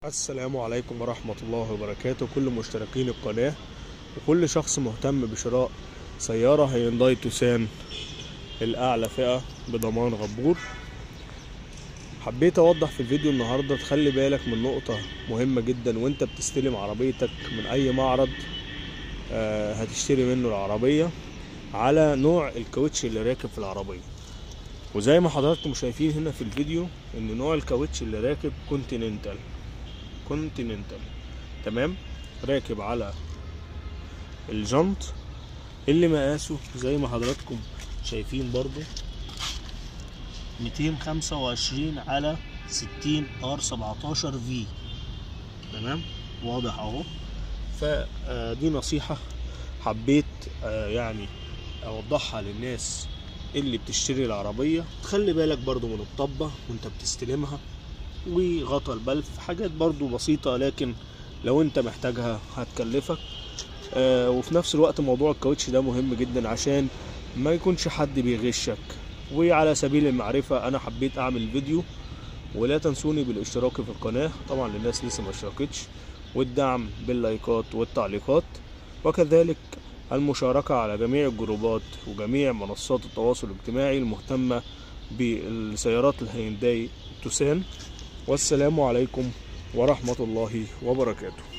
السلام عليكم ورحمة الله وبركاته كل مشتركين القناة وكل شخص مهتم بشراء سيارة هيونداي توسان الأعلى فئة بضمان غبور حبيت أوضح في الفيديو النهاردة تخلي بالك من نقطة مهمة جدا وانت بتستلم عربيتك من أي معرض آه، هتشتري منه العربية على نوع الكاوتش اللي راكب في العربية وزي ما حضراتكم شايفين هنا في الفيديو ان نوع الكاوتش اللي راكب كونتيننتال كونتيننتال تمام راكب على الجنط اللي مقاسه زي ما حضراتكم شايفين برضو 225 على 60 ار 17 في تمام واضح اهو فدي نصيحة حبيت آه، يعني اوضحها للناس اللي بتشتري العربية تخلي بالك برضو من الطبة وانت بتستلمها وغطا البلف حاجات برضو بسيطة لكن لو انت محتاجها هتكلفك آه وفي نفس الوقت موضوع الكاوتش ده مهم جدا عشان ما يكونش حد بيغشك وعلى سبيل المعرفة انا حبيت اعمل فيديو ولا تنسوني بالاشتراك في القناة طبعا للناس لسه ما اشتركتش والدعم باللايكات والتعليقات وكذلك المشاركة على جميع الجروبات وجميع منصات التواصل الاجتماعي المهتمة بالسيارات الهيونداي توسان والسلام عليكم ورحمة الله وبركاته